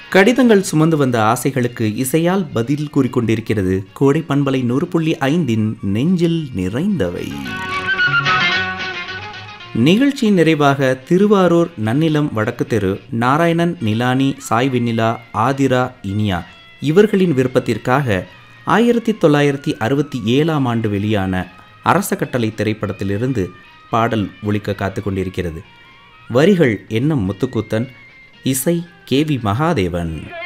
கடிதங்கள் சுமந்து வந்த ஆசைகளுக்கு இசையால் பதில் கூறிக்கொண்டிருக்கிறது கோடை பண்பலை நூறு புள்ளி ஐந்தின் நெஞ்சில் நிறைந்தவை நிகழ்ச்சியின் நிறைவாக திருவாரூர் நன்னிலம் வடக்கு தெரு நாராயணன் நிலானி சாய் வெண்ணிலா ஆதிரா இனியா இவர்களின் விருப்பத்திற்காக ஆயிரத்தி தொள்ளாயிரத்தி அறுபத்தி ஏழாம் ஆண்டு வெளியான அரச கட்டளை திரைப்படத்திலிருந்து பாடல் ஒலிக்க காத்து கொண்டிருக்கிறது வரிகள் எண்ணம் முத்துக்கூத்தன் இசை கே வி மகாதேவன்